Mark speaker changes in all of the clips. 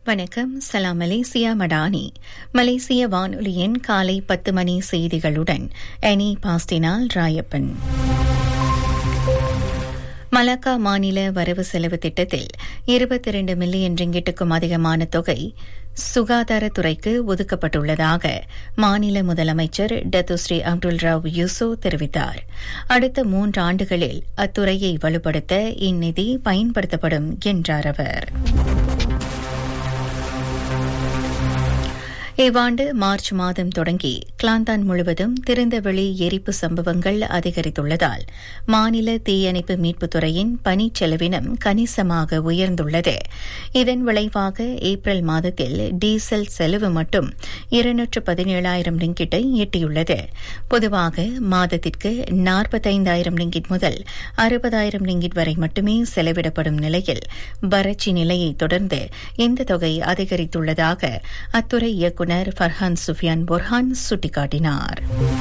Speaker 1: வணக்கம் சலாம் மலேசியா மடானி மலேசிய வானொலியின் காலை பத்து மணி செய்திகளுடன் எனி பாஸ்டினால் ராயப்பன் மலாக்கா மாநில வரவு செலவு திட்டத்தில் இருபத்தி இரண்டு மில்லியன் ரிங்கிட்டுக்கும் அதிகமான தொகை சுகாதாரத்துறைக்கு ஒதுக்கப்பட்டுள்ளதாக மாநில முதலமைச்சர் டத்துஸ்ரீ அப்துல் ராவ் யூசோ தெரிவித்தார் அடுத்த மூன்று ஆண்டுகளில் அத்துறையை வலுப்படுத்த இந்நிதி பயன்படுத்தப்படும் என்றார் அவர் இவ்வாண்டு மார்ச் மாதம் தொடங்கி கிளாந்தான் முழுவதும் திறந்தவெளி எரிப்பு சம்பவங்கள் அதிகரித்துள்ளதால் மாநில தீயணைப்பு மீட்புத் துறையின் பணி செலவினம் கணிசமாக உயர்ந்துள்ளது இதன் விளைவாக ஏப்ரல் மாதத்தில் டீசல் செலவு மட்டும் இருநூற்று பதினேழாயிரம் ரிங்கிட்டை எட்டியுள்ளது பொதுவாக மாதத்திற்கு நாற்பத்தைந்தாயிரம் ரிங்கிட் முதல் அறுபதாயிரம் ரிங்கிட் வரை மட்டுமே செலவிடப்படும் நிலையில் வறட்சி நிலையை தொடர்ந்து இந்த தொகை அதிகரித்துள்ளதாக அத்துறை இயக்குநர் இயக்குநர் ஃபர்ஹான் சுஃபியான் பொர்ஹான் சுட்டிக்காட்டினார்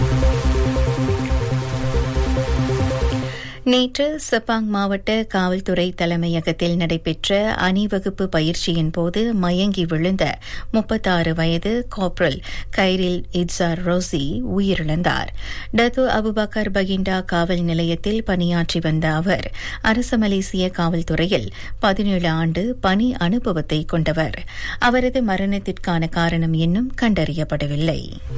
Speaker 1: நேற்று சப்பாங் மாவட்ட காவல்துறை தலைமையகத்தில் நடைபெற்ற அணிவகுப்பு பயிற்சியின் போது மயங்கி விழுந்த முப்பத்தாறு வயது காப்ரல் கைரில் இட்சார் ரோசி உயிரிழந்தார் டத்து அபுபக்கர் பகிண்டா காவல் நிலையத்தில் பணியாற்றி வந்த அவர் அரசு மலேசிய காவல்துறையில் பதினேழு ஆண்டு பணி அனுபவத்தை கொண்டவர் அவரது மரணத்திற்கான காரணம் இன்னும் கண்டறியப்படவில்லை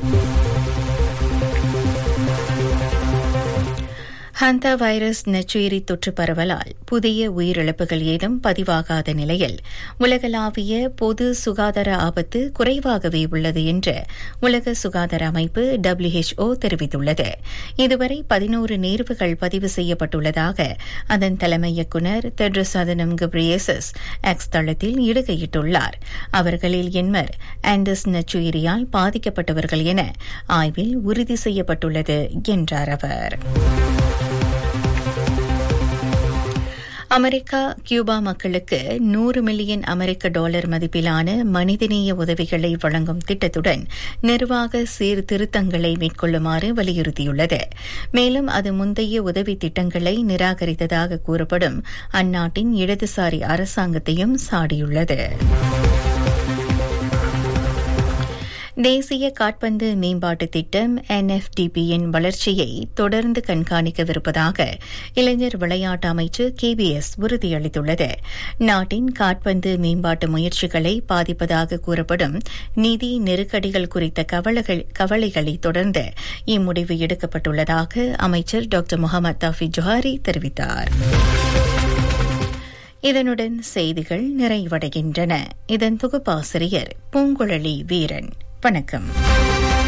Speaker 1: ஹந்தா வைரஸ் நச்சுயிரி தொற்று பரவலால் புதிய உயிரிழப்புகள் ஏதும் பதிவாகாத நிலையில் உலகளாவிய பொது சுகாதார ஆபத்து குறைவாகவே உள்ளது என்று உலக சுகாதார அமைப்பு டபிள்யூஹெச்ஓ தெரிவித்துள்ளது இதுவரை பதினோரு நேர்வுகள் பதிவு செய்யப்பட்டுள்ளதாக அதன் தலைமை இயக்குநர் தெட்ரஸ் அதனம் கப்ரியேசஸ் எக்ஸ் தளத்தில் இடுகையிட்டுள்ளார் அவர்களில் எண்மர் ஆண்டஸ் நச்சுயிரியால் பாதிக்கப்பட்டவர்கள் என ஆய்வில் உறுதி செய்யப்பட்டுள்ளது என்றார் அவர் அமெரிக்கா கியூபா மக்களுக்கு நூறு மில்லியன் அமெரிக்க டாலர் மதிப்பிலான மனிதநேய உதவிகளை வழங்கும் திட்டத்துடன் நிர்வாக சீர்திருத்தங்களை மேற்கொள்ளுமாறு வலியுறுத்தியுள்ளது மேலும் அது முந்தைய உதவி திட்டங்களை நிராகரித்ததாக கூறப்படும் அந்நாட்டின் இடதுசாரி அரசாங்கத்தையும் சாடியுள்ளது தேசிய காட்பந்து மேம்பாட்டு திட்டம் என்எஃப்டிபியின் வளர்ச்சியை தொடர்ந்து கண்காணிக்கவிருப்பதாக இளைஞர் விளையாட்டு அமைச்சு கேபிஎஸ் உறுதியளித்துள்ளது நாட்டின் காட்பந்து மேம்பாட்டு முயற்சிகளை பாதிப்பதாக கூறப்படும் நிதி நெருக்கடிகள் குறித்த கவலைகளை தொடர்ந்து இம்முடிவு எடுக்கப்பட்டுள்ளதாக அமைச்சர் டாக்டர் முகமது தாஃபி ஜொஹாரி தெரிவித்தார் இதனுடன் செய்திகள் நிறைவடைகின்றன இதன் தொகுப்பாசிரியர் பூங்குழலி வீரன் வணக்கம்